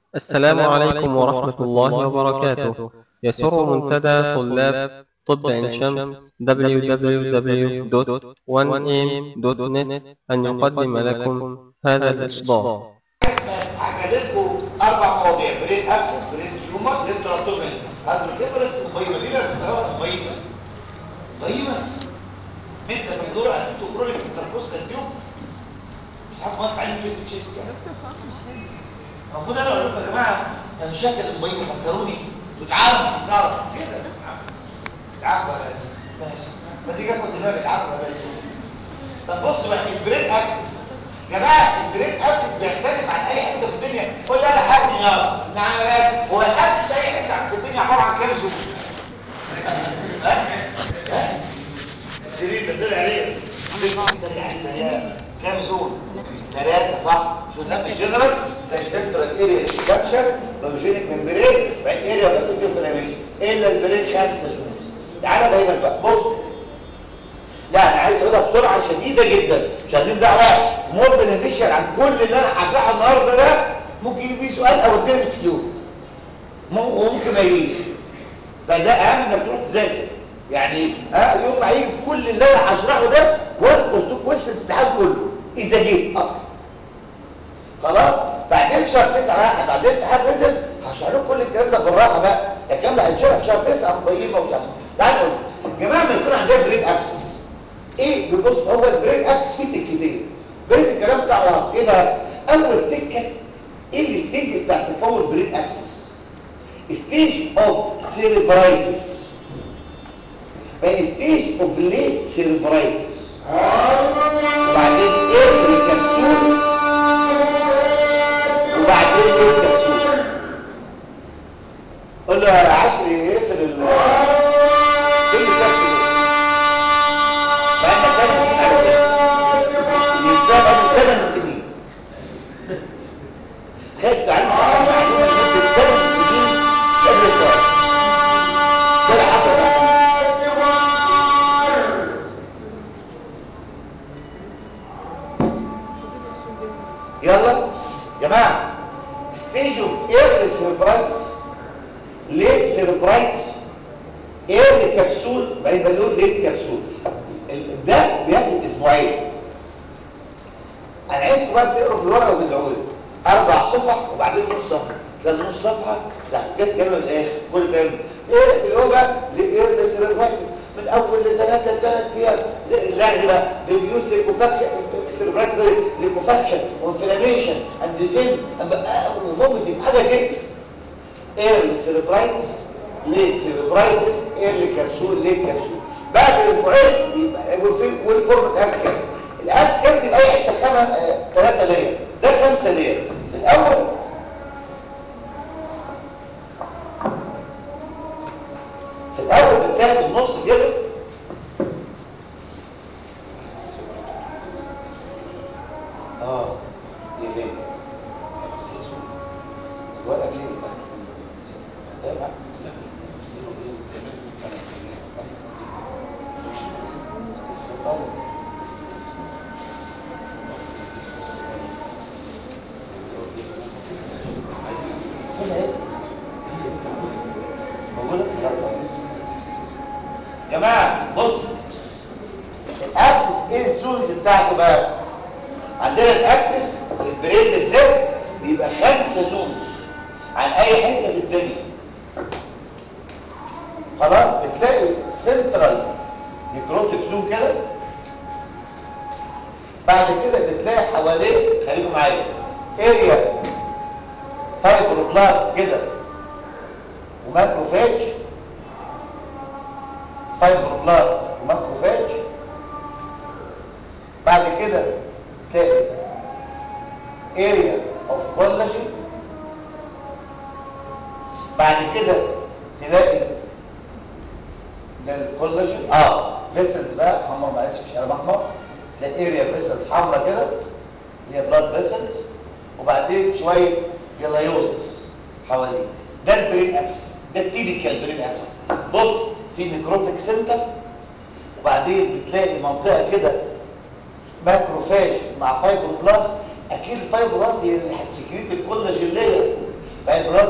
السلام عليكم ورحمة الله وبركاته يسر منتدى طلاب طب عين شمس www.1am.net أن يقدم لكم هذا الإصدار هكلمكم اربع مواضيع برين ابسس برين تيومر ليتراتومين هادروكيفالس مبينه دي بقى بتسموها مبينه طيبه انت بتدور على كرونيك انتركوستال تيوب مش عارف ما تعلم بيت تشيست يعني المفروض انا اقول لكم يا جماعه انا شكل المبينه فكروني بتعرف فكرت كده العفو يا باشا ماشي ما تيجي اخد دماغي العفو يا باشا طب بص بقى البرين ابسس جماعه البرين ابسس بيختلف عن اي حته في الدنيا قول لي انا حاسس يا نعم يا باشا هو الابسس اي حته في الدنيا عباره عن كام زون ها ها السرير ده طلع عليه لسه ده يعني مليان كام زون ثلاثه صح شو نفس الجنرال زي سنترال اريا اكسبانشن بايوجينيك ممبرين بعد اريا باكوت انفلاميشن الا البرين خمسه زون تعالى دايما بقى بص لا انا عايز اقولها بسرعه شديده جدا مش عايزين دعوه واحد مور بنفيشال عن كل اللي انا هشرحه النهارده ده ممكن يجي فيه سؤال او اتنين ام كيو وممكن ما يجيش فده اهم انك تروح تذاكر يعني ها يوم ما هيجي في كل اللي انا هشرحه ده واذكر تو كويشنز الامتحان كله اذا جيت اصلا خلاص بعدين شهر 9 بعدين امتحان نزل هشرح لكم كل الكلام ده بالراحه بقى الكلام ده هيتشرح في شهر 9 مبينه ومش عارف تعالوا نقول جماعه ما يكون عندنا برين ابسس ايه بيبص هو البرين ابسس فيه تكتين برين الكلام بتاعه ايه بقى اول تكه ايه الستيجز بتاعت تكون برين ابسس ستيج اوف سيريبرايتس بقى ستيج اوف ليت سيريبرايتس وبعدين ايه كبسول وبعدين ايه كبسول قول له يا عشري اقفل ال كل شكل بقى لنا ثمان سنين على كده يتساب قبل ثمان سنين خدت عنه معلومه لمده ثمان سنين مش قادر يستوعب ده اللي حصل بقى يلا بس. جماعه ستيج اوف ايرلي سيربرايتس ليت سيربرايتس ايرلي كبسول بيبقى ليت كبسول ال- ده بياخد اسبوعين انا عايزكم بقى تقروا في الورقه وتدعوا لي اربع صفح وبعدين نص صفحه تلاقي نص صفحه لا جت جايه من الاخر كل كلام ايه اللي هو بقى لايرلي سيربرايتس من اول لثلاثه لثلاث ايام زي اللغي بقى ديفيوز ليكوفاكشن سيربرايتس ليكوفاكشن وانفلاميشن اند زين وفوميتنج حاجه كده ايرلي سيربرايتس ليت سيربرايتس ايرلي كبسول ليت كبسول بعد اسبوعين يبقى والفورمة ابس كام الابس كام دي باي حته خمس ثلاثه لير ده خمسه لير في الاول في الاول بتلاقي في النص كده اه دي فين ولا فين ده بقى هنا ايه موجوده جماعه بص الابسس ايه الزونز بتاعته بقى عندنا الابسس في البرين بالذات بيبقى خمسه زونز عن اي حته في الدنيا خلاص بتلاقي سنترال نيكروتيك زون كده بعد كده بتلاقي حواليه خليكم معايا اريا فايبروبلاست كده وماكروفاج فايبروبلاست وماكروفاج بعد كده تلاقي اريا اوف كولاجين بعد كده تلاقي ده الكولاجين اه فيسلز بقى حمر معلش مش قلب احمر تلاقي اريا فيسلز حمرا كده اللي هي بلاد فيسلز وبعدين شويه جلايوزس حواليه ده البرين ابس ده التيبيكال برين ابس بص في نيكروتيك سنتر وبعدين بتلاقي منطقه كده ماكروفاج مع فايبروبلاست اكيد الفايبروبلاست هي اللي هتسكريت الكولاجين لاير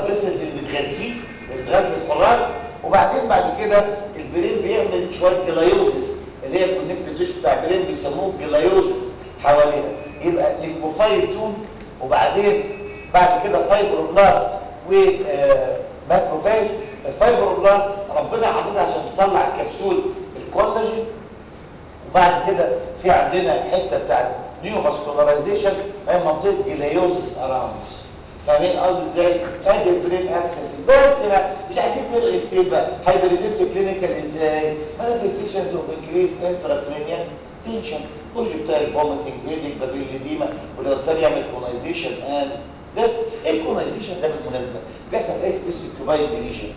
فيسلز اللي بتغذيه اللي بتغذي الخراج وبعدين بعد كده البرين بيعمل شويه جلايوزس اللي هي الكونكتد تيشو بتاع البرين بيسموه جلايوزس حواليها يبقى ليكوفايد توم وبعدين بعد كده فايبروبلاست وماكروفاج الفايبروبلاست ربنا حاططها عشان تطلع الكبسول الكولاجين وبعد كده في عندنا حته بتاعت نيو فاسكولاريزيشن هي منطقه جلايوزس اراوند فاهمين قصدي ازاي؟ ادي البرين ابسس بس بقى مش عايزين نلغي كتير بقى هايبريزنت كلينيكال ازاي؟ مانيفستيشنز اوف انكريز انتراكرينيال تنشن بروجكتايل فوميتنج هيديك بابيليديما ولو اتساب يعمل كونايزيشن اند ديث ايه الكونايزيشن ده بالمناسبه؟ بيحصل ايه سبيسيفيك كوبايل ديليشن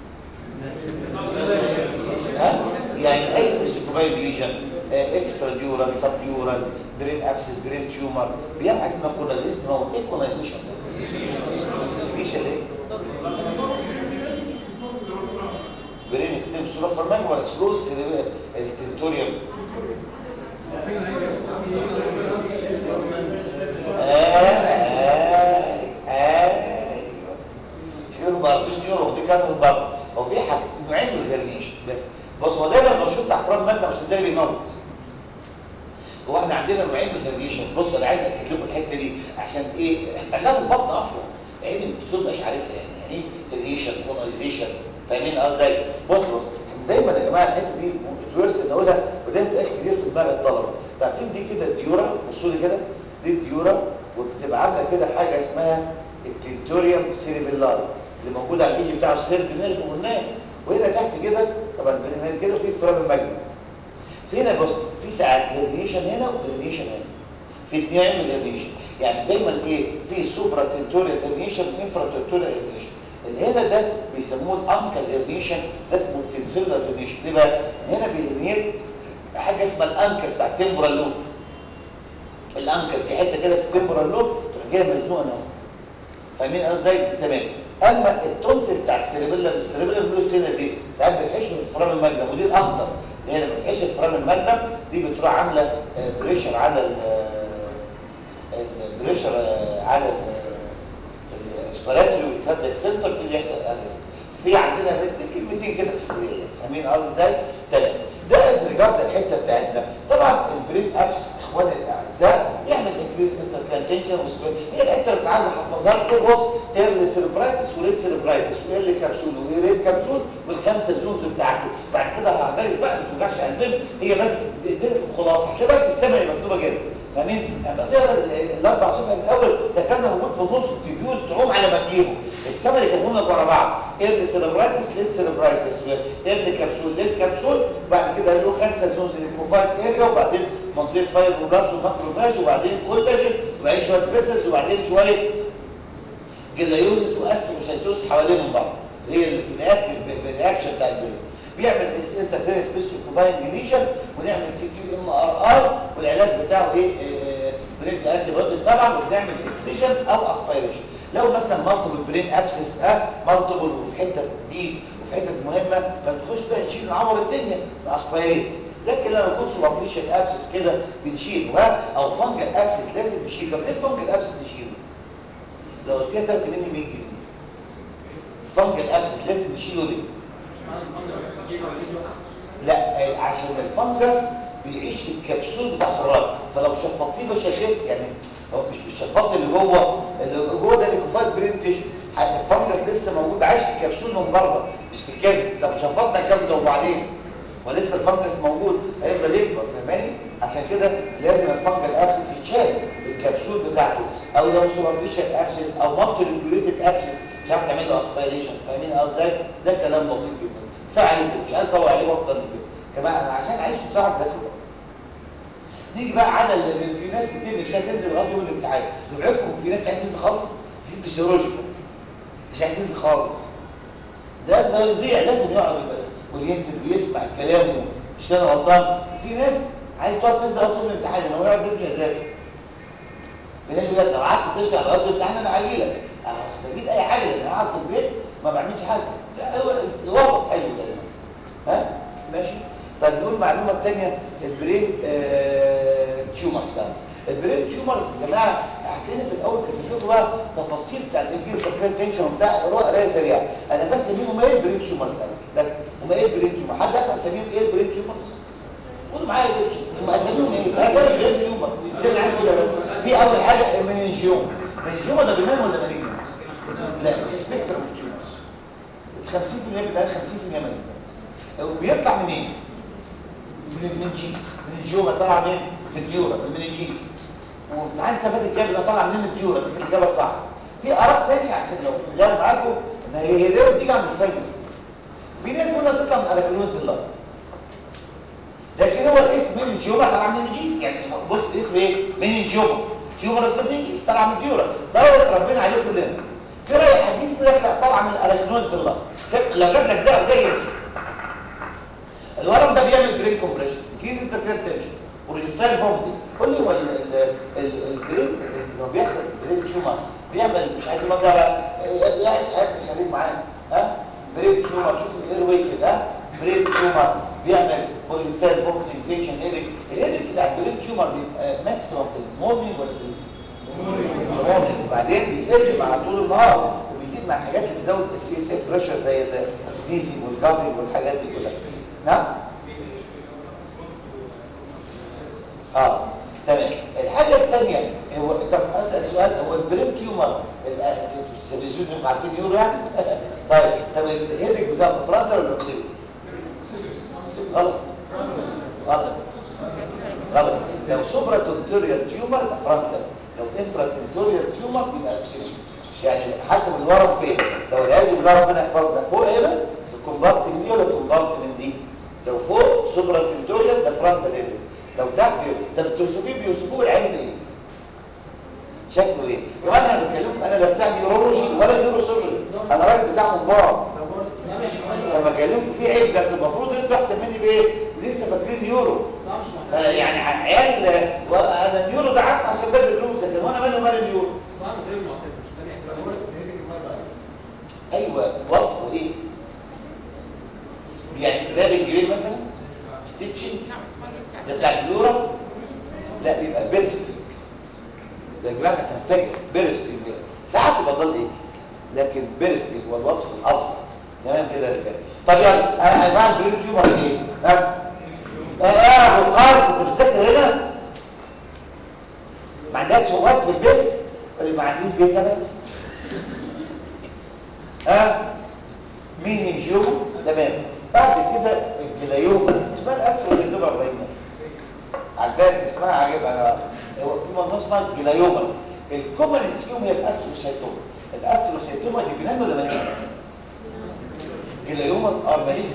ها؟ يعني اي سبيسيفيك كوبايل ديليشن اكسترا ديورال سب ديورال برين ابسس برين تيومر بيعمل حاجه اسمها كونايزيشن ايه الكونايزيشن ده؟ ديليشن ايه؟ برين ستيم صوره فرمان ولا سلول التنتوريوم شكله برضه نيورو دي كانت برضه هو في حاجه نوعين من الهرنيشن بس بص هو دايما لو شفت احرام ماده وصدري بيموت هو احنا عندنا نوعين من الهرنيشن بص انا عايز اكد لكم الحته دي عشان ايه احنا في البطن اصلا عين الدكتور مش عارفها يعني يعني ايه هرنيشن كونايزيشن فاهمين ازاي بص بص دايما يا جماعه الحته دي اتورث ان اقولها ودايما بتبقاش كتير في دماغ الطلبه عارفين دي كده الديورا بصوا لي كده دي الديورا وبتبقى عامله كده حاجه اسمها التنتوريوم سيريبيلار اللي موجود على الايجي بتاع السيرد نيرف قلناه وهنا تحت كده طبعا هنا كده في فرام المجنون في هنا بص في ساعات هيرنيشن هنا وهيرنيشن هنا في اثنين من الهيرنيشن يعني دايما ايه في سوبرا تنتوريال هيرنيشن انفرا تنتوريال هيرنيشن اللي هنا ده بيسموه الانكل هيرنيشن ده اسمه التنسيلر هيرنيشن ليه بقى هنا بيرنيت حاجه اسمها الانكس بتاع التمبرال لوب الانكس دي حته كده في التمبرال لوب تروح جايه مزنوقه اهو فاهمين ازاي تمام اما التونسل بتاع السيربيلم السيربيلم له ستينا دي ساعات بنحشه في الفرام المجنم ودي الاخضر اللي هي لما بنحش الفرام المجنم دي بتروح عامله بريشر على البريشر على الريسبيراتوري والكاردياك سنتر كده يحصل ارست في عندنا كلمتين كده في السريه فاهمين قصدي ازاي تمام ده از ريجارد الحته بتاعتنا طبعا البرين ابس اخواني الاعزاء يعمل انكريز انتركانتنشن هي الحته اللي عايز احفظها لكم بص ايرلي سيربرايتس وليد سيربرايتس وايرلي كبسول وايرلي كبسول والخمسه زونز بتاعته بعد كده هحتاج بقى ما توجعش قلبنا هي بس دي الخلاصه هتلاقيها في السماء اللي مكتوبه كده فاهمين؟ لما تقرا الاربع صفحات الاول ده كان موجود في النص التيفيوز تعوم على مجيهم السماء اللي كانوا لك ورا بعض ايرلي سيربرايتس ليد سيربرايتس ايرلي كبسول ليد كبسول بعد كده له خمسه زونز للبروفايل اريا وبعدين منطقه فايبروبلاست وماكروفاج وبعدين كولاجين وبعدين شويه فيسلز وبعدين شويه جلايوزس واستروسايتوس حوالين من بعض اللي هي الرياكشن بتاع البرين بيعمل انترفير سبيس كوباين ديليشن ونعمل سي كيو ام ار اي والعلاج بتاعه ايه بريك انتي بودي طبعا وبنعمل اكسجن او اسبيريشن لو مثلا مالتيبل برين ابسس اه مالتيبل وفي حته دي وفي حته مهمه ما تخش بقى نشيل نعور الدنيا اسبيريت لكن لما يكون سوبرفيشال ابسس كده بنشيله ها او فانجل ابسس لازم نشيله طب ليه الفانجل ابسس نشيله لو قلت لها 3 مني 100 جنيه الفانجل ابسس لازم نشيله ليه لا عشان الفنجس بيعيش في الكبسول بتاع الخراج فلو شفطتيه مش هيخف يعني هو مش بالشفاط اللي جوه اللي جوه ده ليكوفايد برين تيشو الفنجس لسه موجود عايش في الكبسول من بره مش في الكبد طب شفطنا الكبد وبعدين ولسه الفنجس موجود هيفضل يكبر فاهماني عشان كده لازم الفنجل ابسس يتشال بالكبسول بتاعته او لو سوبرفيشال ابسس او مالتي ريجوليتد ابسس مش عارف تعمل له اسبيريشن فاهمين ازاي ده كلام بسيط جدا كفايه عليكم مش عايز اطول عليكم اكتر من كده كمان انا عشان عايزكم بصراحه تذاكروا نيجي بقى على اللي في ناس كتير مش هتنزل لغايه يوم الامتحان دفعتكم في ناس عايز تنزل خالص في فيسيولوجيكال مش عايز تنزل خالص ده ده يضيع لازم يقعد بس واليمكن بيسمع الكلام مش كده غلطان في ناس عايز تقعد تنزل لغايه يوم الامتحان لو يقعد يرجع يذاكر في ناس بيقول لك لو قعدت تشتغل لغايه يوم الامتحان انا عاجلك اهو استفيد اي حاجه لان قاعد في البيت ما بعملش حاجه لا هو الوسط حلو دايما ها ماشي طب نقول معلومه ثانيه البرين آه تيومرز بقى البرين تيومرز يا جماعه هتلاقيني في الاول كاتب بصوا بقى تفاصيل بتاع الانجليزي سبكان تنشن وبتاع قراءه قرايه سريعه انا بسميهم هم ايه البرين تيومرز بس هم ايه البرين تيومر حد يعرف اساميهم ايه البرين تيومرز قولوا معايا ليه هم اساميهم ايه اسامي البرين تيومر زي ما عايز كده بس في اول حاجه مننجيوم مننجيوم ده بنان ولا مالجنت لا اتس سبيكترم اوف تيومرز اتس 50% بنان 50% مالجنت وبيطلع منين من المنجيس من الجيومه طالعه منين من الديورا من المنجيس وامتحان السنه اللي جايه طالعه منين من الديورا دي الاجابه الصح في اراء ثانيه عشان لو لو معاكم ان هي هي دي بتيجي عند الساينس في ناس بتقول تطلع من الاكلونات الله لكن هو الاسم من الجيوما طالع من المنجيس يعني بص الاسم ايه من الجيوما تيومر اوف المنجيس طالعه من الديورا ده لو ربنا عليه كلنا في راي حديث بيقول لك لا طالعه من الاكلونات الله لو جاب لك ده وده ينسى الورم ده بيعمل برين كومبريشن كيس انتركريت تنشن وريجيتال فومتنج قول لي هو البرين لما بيحصل برين تيومر بيعمل مش عايز الموضوع بقى يا اسحاق خليك معايا ها برين تيومر شوف الاير واي كده ها برين تيومر بيعمل ريجيتال فومتنج تنشن هيدك الهيدك بتاع البرين تيومر بيبقى ماكسيمم في المورنينج ولا في المورنينج وبعدين بيقل مع طول النهار وبيزيد مع حاجات اللي بتزود السي اس اف بريشر زي زي ستيزي والجافل والحاجات دي كلها نعم اه تمام الحاجه الثانيه هو طب اسال سؤال هو البريم تيومر السبيزيون انتوا عارفين يورو يعني طيب طب الهيدك بتاع الفرونتال ولا الاوكسيبيتي غلط غلط غلط لو سوبرا تنتوريال تيومر يبقى فرونتال لو انفرا تنتوريال تيومر يبقى اوكسيبيتي يعني حسب الورم فين لو العياذ بالله ربنا يحفظنا فوق هنا في الكومبارتمنت دي ولا الكومبارتمنت دي لو فوق سوبرا تنتوريال ده فرونتال هيدك لو تحت ده بتوصفيه بيوصفوه بالعلم ايه شكله ايه وانا انا بكلمكم انا لا بتاع نيورولوجي ولا نيوروسيرجري انا راجل بتاع مبار لما بكلمكم في عيب ده المفروض انتوا احسن مني بايه لسه فاكرين نيورو آه يعني عيال وانا النيورو ده عارف عشان بدل دروس لكن وانا مالي ومال النيورو ايوه وصفه ايه يعني سلاب الجرين مثلا ستيتشنج ده بتاع البلورا لا بيبقى بيرستنج ده يا جماعه هتنفجر بيرستنج ساعات بضل ايه لكن بيرستنج هو الوصف الافضل تمام كده يا رجاله طب يلا انواع البرين تيومر ايه ها اعرف القارص انت بتذاكر هنا ما عندكش وقت في البيت ولا ما عنديش بيت انا ها مين ينجيوم تمام بعد كده الجلايوم اسمها الاسترو اللي ابراهيم عجبان اسمها عاجبها هو في موضوع اسمها الجلايومز الكومنس فيهم هي الاستروسيتوما الاستروسيتوما دي بنان ولا مالين جلايومز ار مالين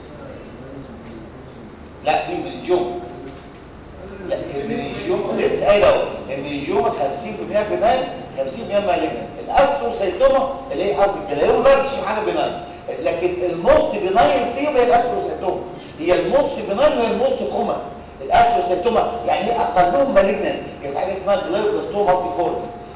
لا دي منجوم لا المنجوم لسه قايل اهو المنجوم 50% بنان 50% مالين الاستروسيتوما اللي هي قصدي الجلايوم ما فيش حاجه بنان لكن الموست بناين فيهم هي الاستروسيتوما هي الموست بناين وهي الموست كومن الاستروسيتوما يعني هي اقلهم مالجنس في حاجه اسمها جلايوبلاستوما مالتي فورم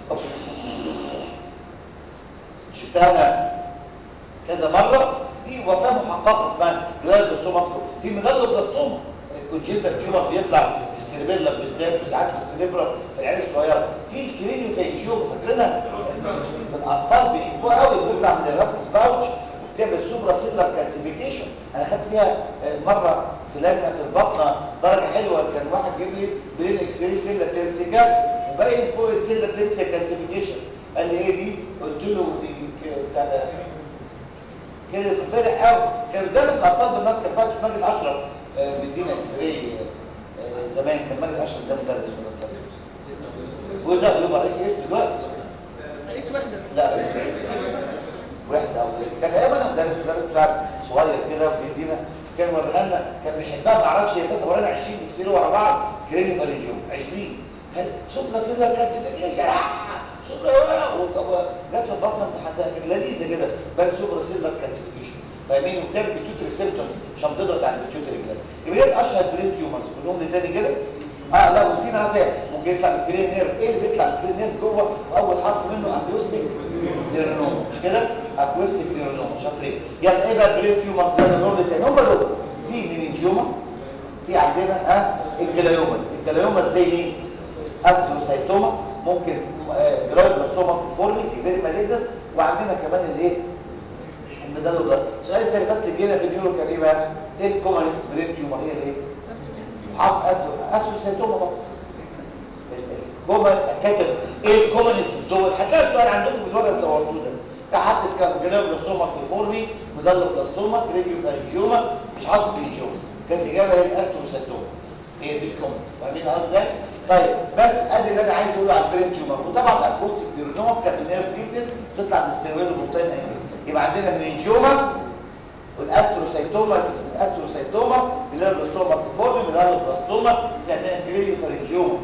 شفتها انا كذا مره دي وفاه محققه اسمها جلايوبلاستوما مالتي فورم في ميدالوبلاستوما الكونجنتال تيومر بيطلع في السيربيلا بالذات وساعات في السيربرا في العيال الصغيره في الكرينيوفينجيوم فاكرينها في الاطفال بيحبوها قوي بيطلع من الراسكس باوتش بتعمل سوبرا سيلر كالسيفيكيشن انا خدت فيها مره في لجنه في البطنه درجه حلوه كان واحد جاب لي بين اكس راي سيلر تيرسيكا وباين فوق السيلر تيرسيكا كالسيفيكيشن قال لي ايه دي قلت له دي بتاع ده كان فرح قوي كان قدام الاطفال بالناس كان فاتش ماجد اشرف بيدينا اكس راي زمان كان ماجد اشرف ده مدرس وده بيبقى رئيس اسم دلوقتي رئيس وحده لا رئيس رئيس واحد او رئيس كان ايام انا مدرس مدرس بتاع صغير كده بيدينا كان وريها لنا كان بيحبها ما اعرفش هي فاكره ورانا 20 اكسير ورا بعض كريني فارنجيوم 20 كان سوبر سيلر كانت سيلر سوبر جت في البطن امتحانات كانت لذيذه كده بل سوبر سيلر كالسيفيكيشن فاهمين وبتعمل بيتيوتري سيمبتومز عشان تضغط على البيتيوتري كده يبقى دي اشهر برين تيومرز كلهم لي تاني كده اه لا ونسينا مثلا ممكن يطلع من الكرين نير ايه اللي بيطلع من الكرين نير جوه واول حرف منه اكوستيك نيرنوم مش كده اكوستيك نيرنوم شاطرين يعني ايه بقى برين تيومرز ده نقول لي تاني هم دول في مينينجيوما في عندنا ها الجلايومز الجلايومز زي مين استروسايتوما ممكن جلايوبلاستوما فورمي فيري مالجنت وعندنا كمان الايه المدلل ده السؤال اللي فات جينا في النيورو كان ايه بقى ايه الكومنست برين تيومر هي الايه حق اسوسيتوما بقى الكومن كاتب ايه الكومنست دول هتلاقي السؤال عندكم في الورقه اللي صورتوه ده كحد كان جلايوبلاستوما ديفورمي مدلل بلاستوما راديو فارنجيوما مش حاطط بينجوما كانت الاجابه هي الاستروسيتوما هي دي الكومنست فاهمين قصدي طيب بس ادي اللي انا عايز اقوله على البرين تيومر وطبعا الاكوستيك نيورونوما كانت نيرف ديفنس تطلع من السيرويد المنطقه الانجل يبقى عندنا مننجوما والاستروسيتوما الاستروسيتوما بالاربلاستوما الفورم بالاربلاستوما في عندنا جريلي فارنجيوما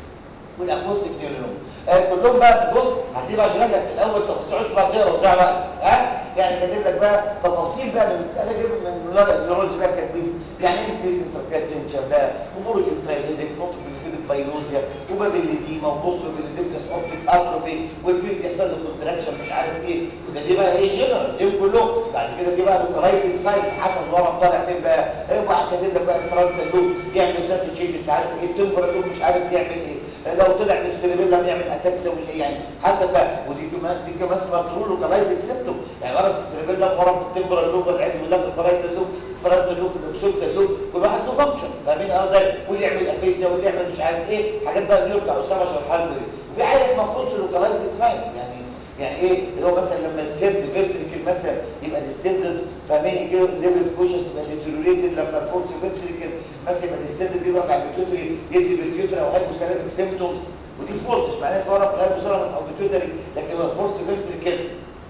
والاكوستيك نيورونوما آه كلهم بقى بص هتبقى عشان لك في الاول تفاصيل بقى تقرا وبتاع بقى ها يعني كاتب لك بقى تفاصيل بقى من انا جايب من النيورولوجي بقى كاتبين يعني ايه بليز انتركاتنشن بقى ومورجنتايل هيدك نقطه بليسيدك باينوزيا وبابيليديما وبوست بابيليديكس اوبتيك اتروفي والفيلد يحصل له كونتراكشن مش عارف ايه وده دي بقى ايه جنرال ايه كلهم بعد كده في بقى لوكالايزنج سايز حسب الورم طالع فين بقى ايه بقى كاتب لك بقى فرونتال لوب يعمل ستاتو تشينج مش عارف ايه التمبرال لوب مش عارف يعمل ايه لو طلع من السيربيلا بيعمل اتاكس يعني حسب بقى ودي كمان دي كمان اسمها ترو لوكالايزنج سيمتوم يعني مرض في السيربيلا ورم في التمبرال لوب والعياذ بالله في الفرايتال لوب فرنتال لوب في الاكسوبتال لوب كل واحد له فانكشن فاهمين قصدي واللي يعمل افيزيا واللي يعمل مش عارف ايه حاجات بقى النيور بتاع اسامه شرحها لي وفي حاجه اسمها فولس لوكالايزنج ساينس يعني يعني ايه اللي هو مثلا لما السيرد فيرتريكل مثلا يبقى ديستندد فاهمين كده الليفل اوف كوشس تبقى ديتيريوريتد لما الفولس فيرتريكل مثلا يبقى ديستندد يضغط على البيتيوتري يدي بالبيوتري او هايبوثالاميك سيمبتومز ودي فورس مش معناها في ورم الهايبوثالاميك او بيتيوتري لكن هو فورس فيرتريكل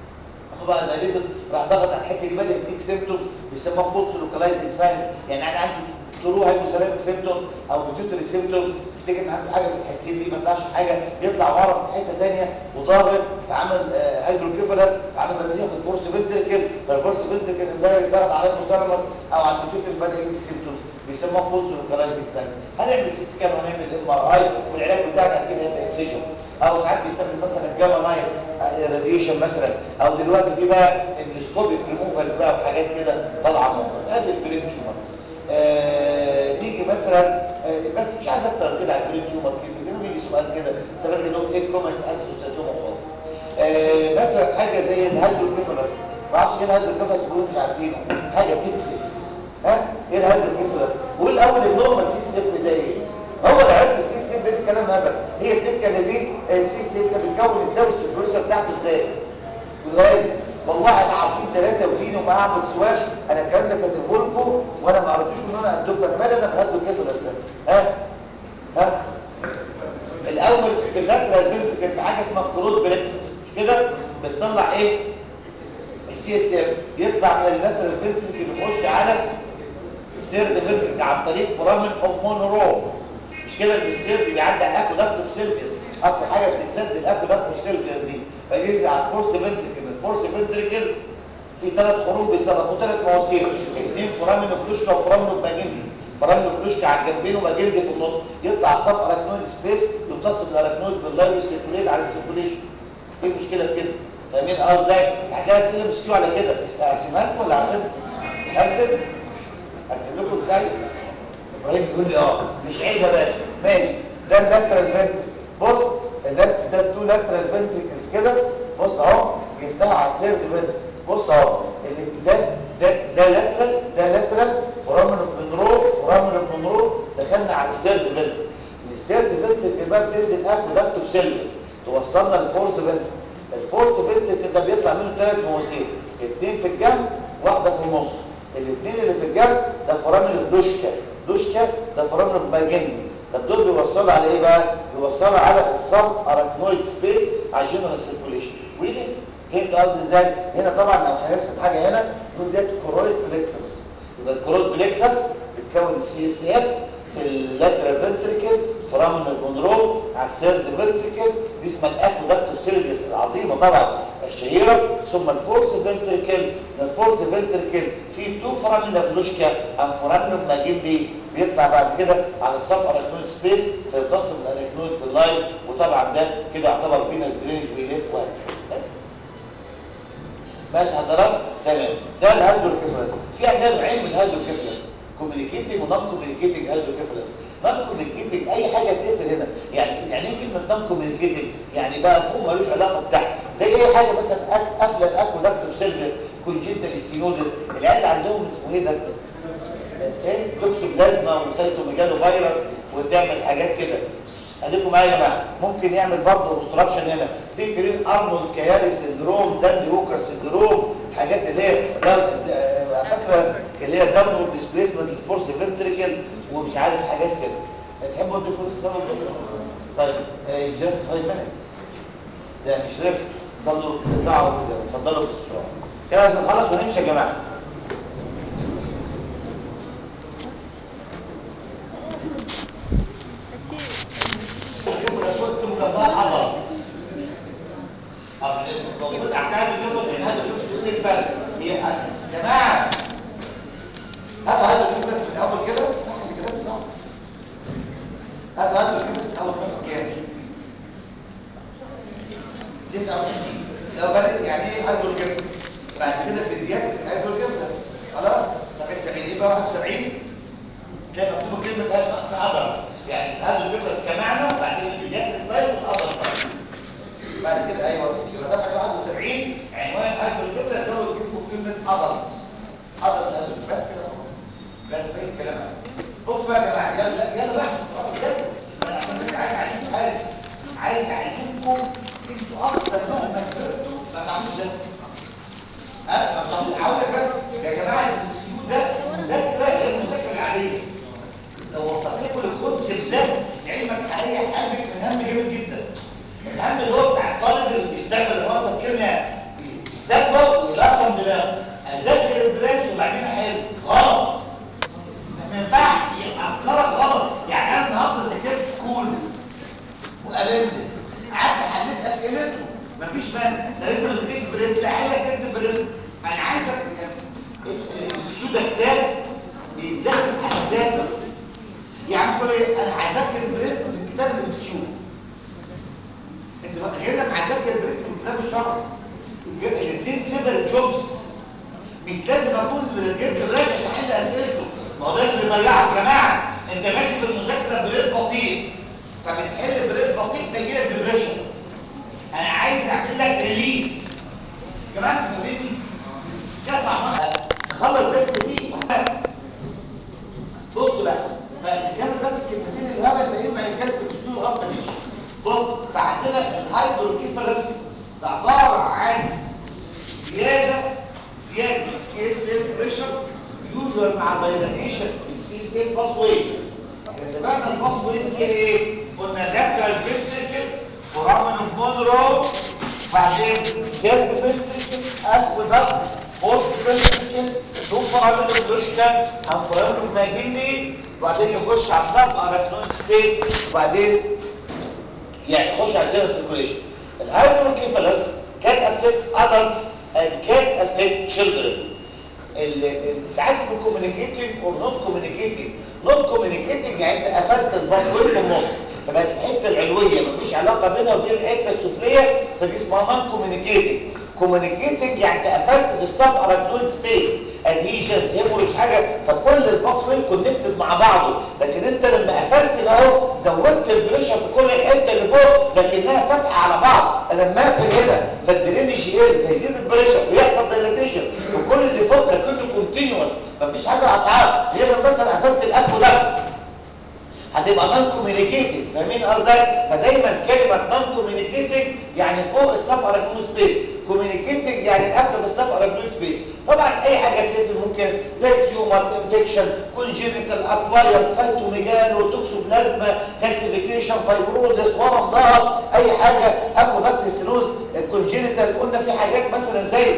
هو بقى ده راح ضغط على الحته دي بدا يديك سيمبتومز بيسموها فولس لوكالايزنج ساينس يعني انا عندي طلوع هايبوثالاميك سيمبتوم او بيتيوتري سيمبتوم تفتكر ان عنده حاجه في الحتتين دي ما طلعش حاجه يطلع ورا في حته ثانيه وضاغط فعمل هايدروكيفالس عمل نتيجه في الفورس فنتركل فالفورس فنتركل ده ضغط على الهايبوثالامس او على البيتيوتري بدا يدي سيمبتومز بيسموها فولس لوكالايزنج ساينس هنعمل سيت سكان وهنعمل ام ار اي والعلاج بتاعنا اكيد هيبقى اكسجن او ساعات بيستخدم مثلا الجاما نايف راديشن مثلا او دلوقتي في بقى اندوسكوبيك ريموفالز بقى وحاجات كده طالعه من ادي البرين تيومر آه نيجي مثلا آه بس مش عايز اكتر كده على البرين تيومر كده يجي سؤال كده استفاد انهم ايه كومنتس اسوسيتوما خالص آه مثلا حاجه زي الهيدروكيفالس ما اعرفش ايه الهيدروكيفالس بيقولوا مش عارفينه حاجه تكسف ها ايه الهيدروكيفالس والاول النورمال سي سيف ده ايه هو العلم السي سيف ده كلام هبل هي بتتكلم فيه السي سيف ده بيتكون ازاي والسيركوليشن بتاعته ازاي والغالي والله انا عارفين ثلاثه ودين ومعاهم سؤال انا الكلام ده كاتبه لكم وانا ما عرفتوش ان انا عندكم انا مالي انا بهدوا كيف الاسئله ها ها الاول في اللاترال فيلد كان في حاجه اسمها كروز بريكسس مش كده بتطلع ايه السي اس اف يطلع من اللاترال فيلد يخش على السيرد فيلد عن طريق فرامل اوف مونرو مش كده ان السيرد بيعدي على الاكودكت في سيرفيس اكتر حاجه بتتسد الاكودكت في سيرفيس دي فينزل على الفورس فنتريكل الفورس فنتريكل في ثلاث خروج بيصرفوا ثلاث مواسير اثنين فرامل فلوشكا وفرامل باجندي فرامل فلوشكا على الجنبين وباجندي في النص يطلع السب اراكنويد سبيس يمتص بالاراكنويد في اللايف ويسيركوليت على السيركوليشن ايه المشكله في كده فاهمين اه ازاي هتلاقي اسئله مسكيو على كده اقسمها لكم ولا ارسم ارسم ارسم لكم ازاي ابراهيم بيقول لي اه مش عيب يا باشا ماشي ده اللاترال فنتريكل بص ده التو لاترال فنتريكلز كده بص اهو يفتحوا على السيرد فنتريكل بص اهو ده ده ده لاترال ده لاترال فرامل بنرو فرامل بنرو دخلنا على السيرد فنتريكل السيرد فنتريكل بقى بتنزل اكودكت في سيلفس توصلنا للفورس فنتريكل الفورس فنتريكل ده بيطلع منه ثلاث مواسير اثنين في الجنب واحده في النص الاثنين اللي في الجنب ده فرامل فلوشكا فلوشكا ده فرامل باجندي طب دول بيوصلوا على ايه بقى بيوصلوا على السب اراكنويد سبيس عشان السيركوليشن ويلف فهمت قصدي ازاي هنا طبعا لو هنرسم حاجه هنا نقول ديت كورويد بلكسس يبقى الكورويد بلكسس بتكون السي اس اف في اللاترال فنتريكل فرامل البونرو على السيرد فنتريكل دي اسمها الاكودكتو سيرفيس العظيمه طبعا الشهيره ثم الفورس فنتريكل الفورس فنتريكل في تو فرامل فلوشكا ام فرامل ماجندي بيطلع بعد كده على السب اراكنويد سبيس فيمتص الاراكنويد في اللاين وطبعا ده كده يعتبر فينس درينج ويلف وهكذا بس ماشي حضرتك تمام ده الهيدروكيفلس في عندنا نوعين من الهيدروكيفلس كوميونيكيتنج ونون كوميونيكيتنج هيدروكيفالس نون كوميونيكيتنج اي حاجه تقفل هنا يعني يعني ايه كلمه نون كوميونيكيتنج يعني بقى فوق ملوش علاقه بتحت زي اي حاجه مثلا أك- قافله الاكو داكتور سيرفيس كونجنتال ستينوزس العيال اللي عندهم اسمه ايه ده ايه توكسوبلازما وسيتوميجالو فيروس وتعمل حاجات كده خليكم معايا يا جماعه ممكن يعمل برضه اوبستراكشن هنا في جرين ارنولد كياري سندروم داندي ووكر سندروم حاجات اللي هي دم- د- على فكره اللي هي داونورد ديسبيسمنت الفورس فنتريكل ومش عارف حاجات كده تحبوا اديكم السبب طيب جاست 5 minutes ده مش ريسك صلوا تطلعوا اتفضلوا باستفراغ كده لازم نخلص ونمشي يا جماعه كنتم جنبها عضل اصل المفروض احكام الجبل من هذا شوف ايه الفرق هي يا جماعه هذا هذا الجبل من الاول كده صح الكلام صح هذا هذا الجبل من اول صفحه كام 69 لو بدأ يعني ايه هيدرو الجبل بعد كده بديات هيدرو الجبل خلاص 70 يبقى 71 تلاقي مكتوبه كلمه هذا نقص عضله يعني هذا الجبل كمعنى وبعدين بديات الطيب والعضله الطيب بعد كده ايوه يبقى صفحه 71 عنوان هذا الجبل زود جنبه كلمه عضله عضله هذا بس كده خلاص بس باقي الكلام بص بقى يا جماعه يلا يلا بقى بجد انا عشان بس عايز اعلمكم حاجه عايز اعلمكم انتوا اصلا مهما كبرتوا ما تعملوش ده ها ما تعملوش عاوز بس يا جماعه الانستيتيوت ده مذاكره غير المذاكره العاديه لو وصلت لكم الكونسيبت ده علمك حاليا قلبك من هم جامد جدا الهم اللي هو بتاع الطالب اللي بيستقبل مؤاخذه الكلمه بيستقبل ويلقم دماغه اذاكر البرانش وبعدين احل غلط ما ينفعش افكارك غلط يعني انا النهارده ذاكرت كول وقابلت قعدت حليت اسئلته مفيش فن ده لسه ما ذاكرتش بريد لا حل اسئله بريد انا عايزك الاسكيو ده كتاب بيتذاكر في حد ذاته يعني كل ايه انا هذاكر بريد في الكتاب الاسكيو انت بقى غير لما هذاكر بريد في كتاب الشرع الاثنين سيبر جوبز مش لازم اكون ذاكرت بريد عشان احل اسئلته ما هو ده اللي بيضيعك يا جماعه انت ماشي في المذاكره بريد بطيء فبتحل بريد بطيء فيجي لك ديبريشن انا عايز اعمل لك ريليس يا جماعه انتوا فاهميني مش كده صعب نخلص بس دي بص بقى فنكمل بس الكلمتين الهبل باقيين بعد كده في الاسلوب لغايه ما نمشي بص فعندنا الهيدروكيفالس ده عباره عن زياده زياده في السي اس ام بريشر يوجوال مع دايلاتيشن في السي اس ام باس ويز احنا اتفقنا الباس ويز هي ايه؟ قلنا ذاكره الفنتركل فرامن اوف مونرو بعدين سيرد فنتركل اكويدكت فورس فنتركل دول فرامن اوف روشكان عن فرامن اوف ماجيني وبعدين يخش على السب اراكنويد سبيس وبعدين يعني يخش على الجنرال سيركوليشن الهيدروكيفالس كان افكت ادلتس and can affect children ساعات كوميونيكيتنج اور نوت كوميونيكيتنج نوت كوميونيكيتنج يعني انت قفلت الباسورد في النص فبقت الحته العلويه مفيش علاقه بينها وبين الحته السفليه فدي اسمها نون كوميونيكيتنج كوميونيكيتنج يعني انت قفلت في السب اراكنويد سبيس ادهيشنز هيموريج حاجه فكل الباسورد كونكتد مع بعضه لكن انت لما قفلت ده اهو زودت البريشر في كل الحته اللي فوق لكنها فاتحه على بعض انا لما اقفل هنا فالدرينج يقل فيزيد البريشر ويحصل دايلاتيشن وكل اللي فوق ده كله كونتينوس مفيش حاجه قطعات غير لما مثلا قفلت الاكو ده هتبقى نون كوميونيكيتنج فاهمين قصدي فدايما كلمه نون كوميونيكيتنج يعني فوق السب اراكنويد سبيس كوميونيكيتنج يعني القفل في السب اراكنويد سبيس طبعا اي حاجه تقفل ممكن زي تيومر انفكشن كونجينيتال اكواير سايتوميجالو توكسوبلازما كالسيفيكيشن فايبروزس ورم ظهر اي حاجه اكوداكت ستينوز كونجينيتال قلنا في حاجات مثلا زي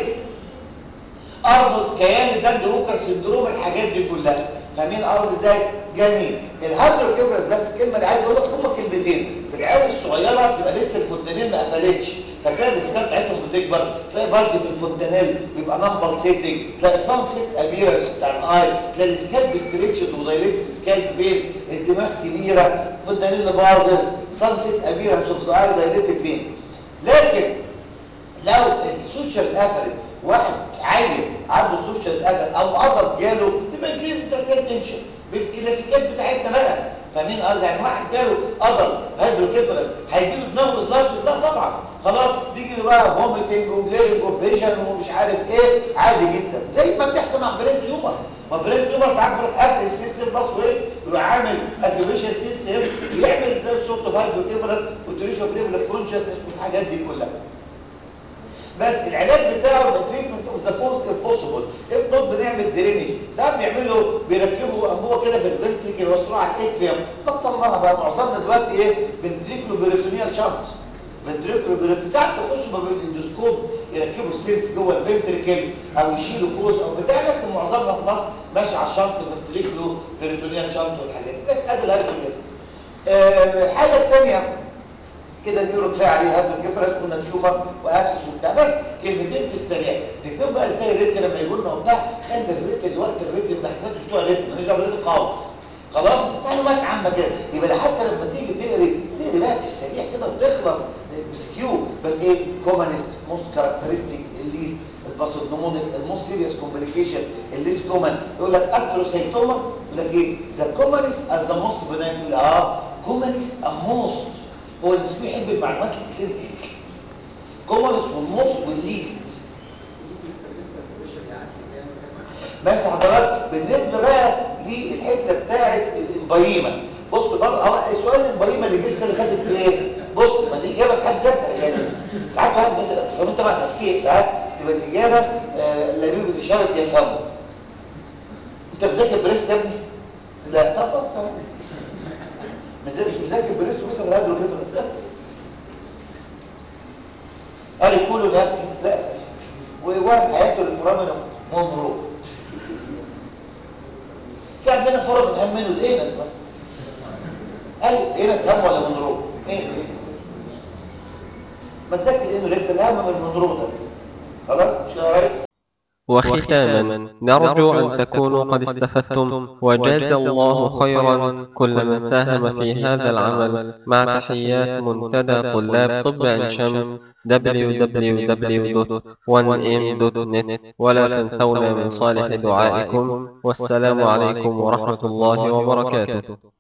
ارنولد كياني داند هوكر سندروم الحاجات دي كلها فاهمين قصدي ازاي جميل الهيدروكيفرس بس الكلمه اللي عايز اقولها هما كلمتين في العيال الصغيره بتبقى لسه الفونتانيل ما قفلتش فكان الاسكان بتاعتهم بتكبر تلاقي بارتي في الفونتانيل بيبقى نمبل سيتنج تلاقي سان سيت ابيرنس بتاع الاي تلاقي السكالب ستريتشد ودايليتد سكالب فينز الدماغ كبيره فونتانيل بازز سان سيت ابيرنس اوف ذا اي دايليتد فينز لكن لو السوتشر اتقفلت واحد عيل عنده سوشيال افل او قدر جاله بيبقى انكريز انترفيس تنشن بالكلاسيكات بتاعتنا بقى فاهمين قصدي يعني واحد جاله قدر هيدروكيفالس هيجي له دماغه اللارج لا طبعا خلاص بيجي له بقى فوميتنج وبليرنج وفيجن ومش عارف ايه عادي جدا زي ما بتحصل مع برين تيومر ما برين تيومر ساعات بيروح قافل السيستم باس وايه يروح عامل اكتيفيشن سيستم ويعمل زي صوت اوف هيدروكيفالس وتريشن ليفل اوف كونشسنس والحاجات دي كلها بس العلاج بتاعه التريتمنت اوف ذا كوز امبوسيبل اف نوت بنعمل درينج ساعات بيعملوا بيركبوا انبوبه كده في الفنتريكل يوصلوها على الاتريوم بطلناها بقى معظمنا دلوقتي ايه فنتريكلو بيريتونيال شانت فنتريكلو بيريتونيال ساعات تخشوا بالاندوسكوب يركبوا ستيرز جوه الفنتريكل او يشيلوا كوز او بتاع لكن معظمنا في مصر ماشي على الشنط فنتريكلو بيريتونيال شانت والحاجات دي بس ادي الهيدروجيفرس آه الحاجه الثانيه كده النيورو كفايه عليه هاتوا الجفرس قلنا تيومر وابسس وبتاع بس كلمتين في السريع نكتب بقى ازاي الريت لما يقول لنا وبتاع خلي الريت الوقت الريت ما احتاجش بتوع ريت ماليش دعوه بالريت خالص خلاص معلومات عامه كده يبقى حتى لما تيجي تقري تقري بقى في السريع كده وتخلص بسكيو بس ايه كومنست موست كاركترستيك الليست الباسودنومونيك الموست سيريس كومبليكيشن الليست كومن يقول لك استروسيتوما يقول لك ايه ذا كومنست از ذا موست بناين اه كومنست موست هو المسكين يحب المعلومات الاكسنتريك كومنس والموست والليست ماشي حضرتك بالنسبه بقى للحته بتاعه الامبايمه بص بقى هو السؤال الامبايمه اللي لسه اللي خدت بايه بص ما دي اجابه في حد ذاتها يعني ساعات واحد مثلا تفهموا طبعا تسكيت ساعات تبقى الاجابه آه لبيب الاشاره يفهمه انت مذاكر بريس يا ابني لا طبعا فاهم مش مذاكر بريس وبس الهدر وكيف الاسئله قال يقولوا ده لا وواحد حياته الفرامنه مونرو في عندنا فرامن اهم منه الانس بس ايوه انس اهم ولا مونرو ايه ما تذاكر انه انت الاهم من المونرو ده خلاص مش كده يا ريس وختاما نرجو أن تكونوا قد استفدتم وجاز الله خيرا كل من ساهم في هذا العمل مع تحيات منتدى طلاب طب عين شمس www.1m.net ولا تنسونا من صالح دعائكم والسلام عليكم ورحمة الله وبركاته